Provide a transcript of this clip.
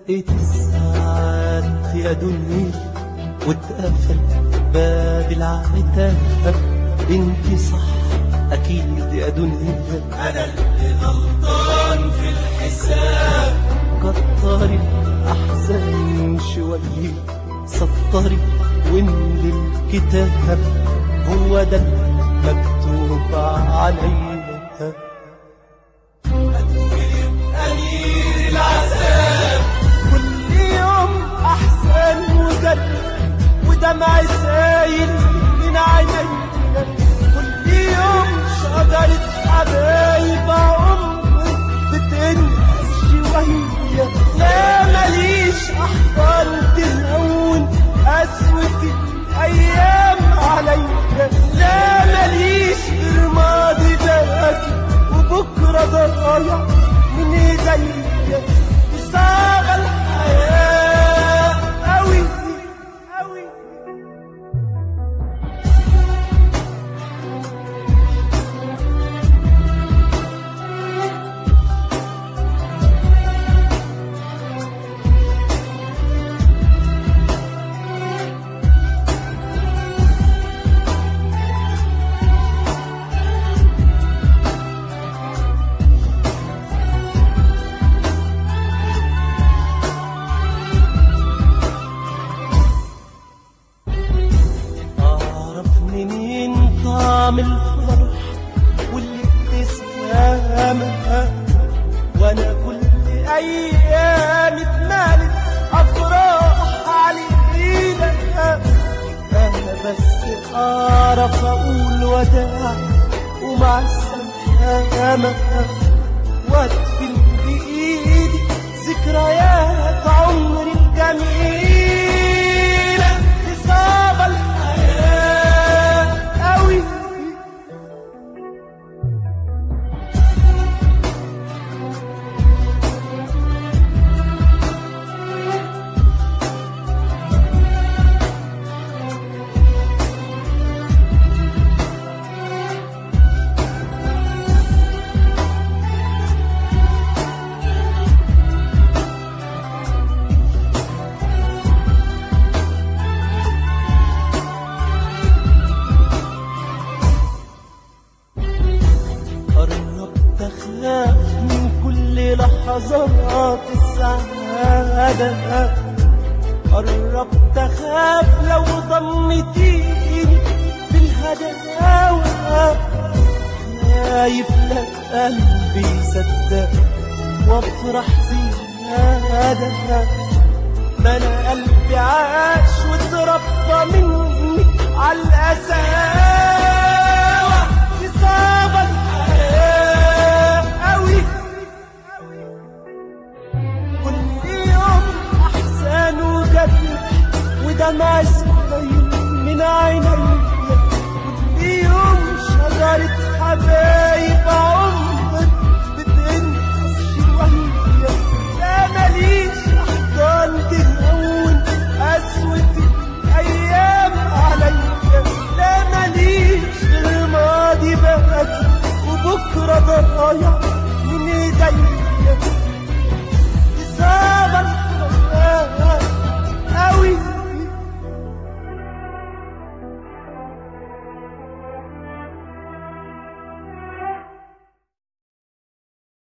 دقت الساعات يا دنيا واتقفل باب العتاب انت صح اكيد يا دنيا انا اللي غلطان في الحساب كتري الاحزان شويه سطري واملي الكتاب هو ده مكتوب عليا أمير العذاب كل يوم احسن وجد ودمع سايل من عينيا كل يوم شجرة حبايب عمر بتنقص شوية لا ماليش احضان تهون قسوة الايام عليا لا ماليش غير ماضي باكي وبكرة ضايع من ايديا بصاغ الحياة أوي أوي أعرف منين طعم الفرح واللي ابتسامة وأنا كل أيامي اتمالت أفراح علينا أنا بس أعرف أقول وداع ومع السلامة وأدفن بإيدي ذكريات عمري الجميلة إصابة الحياة أوي قربت أخاف من كل لحظات السعادة قربت أخاف لو ضمتيني بالهداوة خايف لك قلبي يصدق وافرح زيادة ما انا قلبي عاش واتربى مني على القساوة إصابة الحياة أوي كل يوم أحزان وجد ودمع سايل من عينيا كل يوم شجرة حبايب عمر بتنقص شوية لا ماليش أحضان تهون قسوة الأيام عليا لا ماليش غير ماضي باكي وبكرة ضايع من ايديا